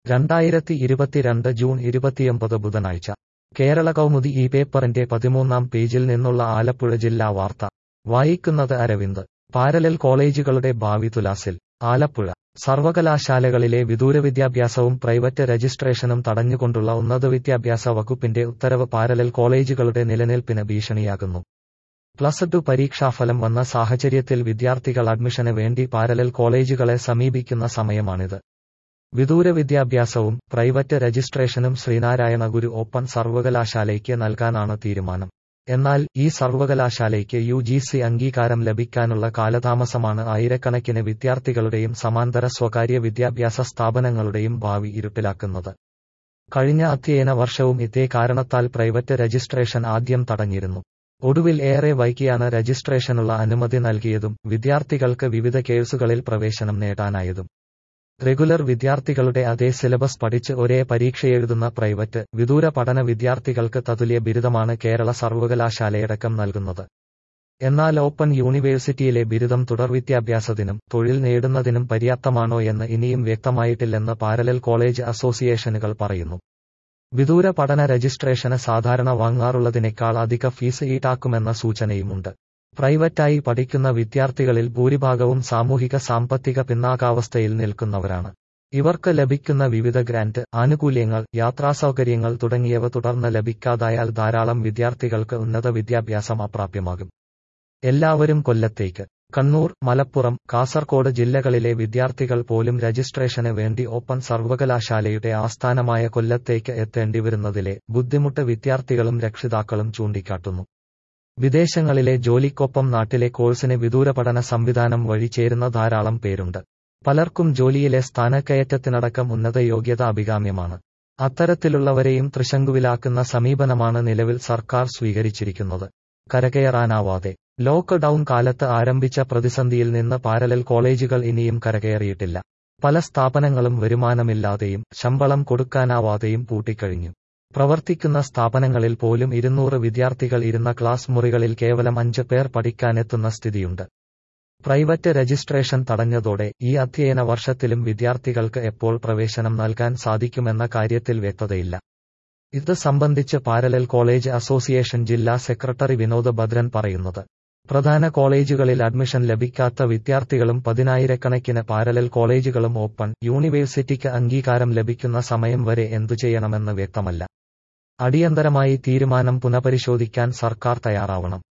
രണ്ടായിരത്തി ഇരുപത്തിരണ്ട് ജൂൺ ഇരുപത്തിയൊമ്പത് ബുധനാഴ്ച കേരള കൗമുദി ഈ പേപ്പറിന്റെ പതിമൂന്നാം പേജിൽ നിന്നുള്ള ആലപ്പുഴ ജില്ലാ വാർത്ത വായിക്കുന്നത് അരവിന്ദ് പാരലൽ കോളേജുകളുടെ ഭാവി തുലാസിൽ ആലപ്പുഴ സർവകലാശാലകളിലെ വിദൂര വിദ്യാഭ്യാസവും പ്രൈവറ്റ് രജിസ്ട്രേഷനും തടഞ്ഞുകൊണ്ടുള്ള ഉന്നത വിദ്യാഭ്യാസ വകുപ്പിന്റെ ഉത്തരവ് പാരലൽ കോളേജുകളുടെ നിലനിൽപ്പിന് ഭീഷണിയാകുന്നു പ്ലസ് ടു പരീക്ഷാഫലം വന്ന സാഹചര്യത്തിൽ വിദ്യാർത്ഥികൾ അഡ്മിഷന് വേണ്ടി പാരലൽ കോളേജുകളെ സമീപിക്കുന്ന സമയമാണിത് വിദൂര വിദ്യാഭ്യാസവും പ്രൈവറ്റ് രജിസ്ട്രേഷനും ശ്രീനാരായണ ഗുരു ഓപ്പൺ സർവകലാശാലയ്ക്ക് നൽകാനാണ് തീരുമാനം എന്നാൽ ഈ സർവകലാശാലയ്ക്ക് യു ജി സി അംഗീകാരം ലഭിക്കാനുള്ള കാലതാമസമാണ് ആയിരക്കണക്കിന് വിദ്യാർത്ഥികളുടെയും സമാന്തര സ്വകാര്യ വിദ്യാഭ്യാസ സ്ഥാപനങ്ങളുടെയും ഭാവി ഇരുട്ടിലാക്കുന്നത് കഴിഞ്ഞ അധ്യയന വർഷവും ഇതേ കാരണത്താൽ പ്രൈവറ്റ് രജിസ്ട്രേഷൻ ആദ്യം തടഞ്ഞിരുന്നു ഒടുവിൽ ഏറെ വൈകിയാണ് രജിസ്ട്രേഷനുള്ള അനുമതി നൽകിയതും വിദ്യാർത്ഥികൾക്ക് വിവിധ കേസുകളിൽ പ്രവേശനം നേടാനായതും റെഗുലർ വിദ്യാർത്ഥികളുടെ അതേ സിലബസ് പഠിച്ച് ഒരേ പരീക്ഷയെഴുതുന്ന പ്രൈവറ്റ് വിദൂര പഠന വിദ്യാർത്ഥികൾക്ക് തതുല്യ ബിരുദമാണ് കേരള സർവകലാശാലയടക്കം നൽകുന്നത് എന്നാൽ ഓപ്പൺ യൂണിവേഴ്സിറ്റിയിലെ ബിരുദം തുടർ വിദ്യാഭ്യാസത്തിനും തൊഴിൽ നേടുന്നതിനും പര്യാപ്തമാണോ എന്ന് ഇനിയും വ്യക്തമായിട്ടില്ലെന്ന് പാരലൽ കോളേജ് അസോസിയേഷനുകൾ പറയുന്നു വിദൂര പഠന രജിസ്ട്രേഷന് സാധാരണ വാങ്ങാറുള്ളതിനേക്കാൾ അധിക ഫീസ് ഈടാക്കുമെന്ന സൂചനയുമുണ്ട് പ്രൈവറ്റായി പഠിക്കുന്ന വിദ്യാർത്ഥികളിൽ ഭൂരിഭാഗവും സാമൂഹിക സാമ്പത്തിക പിന്നാക്കാവസ്ഥയിൽ നിൽക്കുന്നവരാണ് ഇവർക്ക് ലഭിക്കുന്ന വിവിധ ഗ്രാന്റ് ആനുകൂല്യങ്ങൾ യാത്രാസൗകര്യങ്ങൾ തുടങ്ങിയവ തുടർന്ന് ലഭിക്കാതായാൽ ധാരാളം വിദ്യാർത്ഥികൾക്ക് ഉന്നത വിദ്യാഭ്യാസം അപ്രാപ്യമാകും എല്ലാവരും കൊല്ലത്തേക്ക് കണ്ണൂർ മലപ്പുറം കാസർകോട് ജില്ലകളിലെ വിദ്യാർത്ഥികൾ പോലും രജിസ്ട്രേഷന് വേണ്ടി ഓപ്പൺ സർവകലാശാലയുടെ ആസ്ഥാനമായ കൊല്ലത്തേക്ക് എത്തേണ്ടിവരുന്നതിലെ ബുദ്ധിമുട്ട് വിദ്യാർത്ഥികളും രക്ഷിതാക്കളും ചൂണ്ടിക്കാട്ടുന്നു വിദേശങ്ങളിലെ ജോലിക്കൊപ്പം നാട്ടിലെ കോഴ്സിന് വിദൂര പഠന സംവിധാനം വഴി ചേരുന്ന ധാരാളം പേരുണ്ട് പലർക്കും ജോലിയിലെ സ്ഥാനക്കയറ്റത്തിനടക്കം ഉന്നത യോഗ്യത അഭികാമ്യമാണ് അത്തരത്തിലുള്ളവരെയും തൃശങ്കുവിലാക്കുന്ന സമീപനമാണ് നിലവിൽ സർക്കാർ സ്വീകരിച്ചിരിക്കുന്നത് കരകയറാനാവാതെ ലോക്ക് ഡൌൺ കാലത്ത് ആരംഭിച്ച പ്രതിസന്ധിയിൽ നിന്ന് പാരലൽ കോളേജുകൾ ഇനിയും കരകയറിയിട്ടില്ല പല സ്ഥാപനങ്ങളും വരുമാനമില്ലാതെയും ശമ്പളം കൊടുക്കാനാവാതെയും പൂട്ടിക്കഴിഞ്ഞു പ്രവർത്തിക്കുന്ന സ്ഥാപനങ്ങളിൽ പോലും ഇരുന്നൂറ് വിദ്യാർത്ഥികൾ ഇരുന്ന ക്ലാസ് മുറികളിൽ കേവലം അഞ്ച് പേർ പഠിക്കാനെത്തുന്ന സ്ഥിതിയുണ്ട് പ്രൈവറ്റ് രജിസ്ട്രേഷൻ തടഞ്ഞതോടെ ഈ അധ്യയന വർഷത്തിലും വിദ്യാർത്ഥികൾക്ക് എപ്പോൾ പ്രവേശനം നൽകാൻ സാധിക്കുമെന്ന കാര്യത്തിൽ വ്യക്തതയില്ല ഇത് സംബന്ധിച്ച് പാരലൽ കോളേജ് അസോസിയേഷൻ ജില്ലാ സെക്രട്ടറി വിനോദ് ഭദ്രൻ പറയുന്നത് പ്രധാന കോളേജുകളിൽ അഡ്മിഷൻ ലഭിക്കാത്ത വിദ്യാർത്ഥികളും പതിനായിരക്കണക്കിന് പാരലൽ കോളേജുകളും ഓപ്പൺ യൂണിവേഴ്സിറ്റിക്ക് അംഗീകാരം ലഭിക്കുന്ന സമയം വരെ എന്തു ചെയ്യണമെന്ന് വ്യക്തമല്ല അടിയന്തരമായി തീരുമാനം പുനഃപരിശോധിക്കാൻ സർക്കാർ തയ്യാറാവണം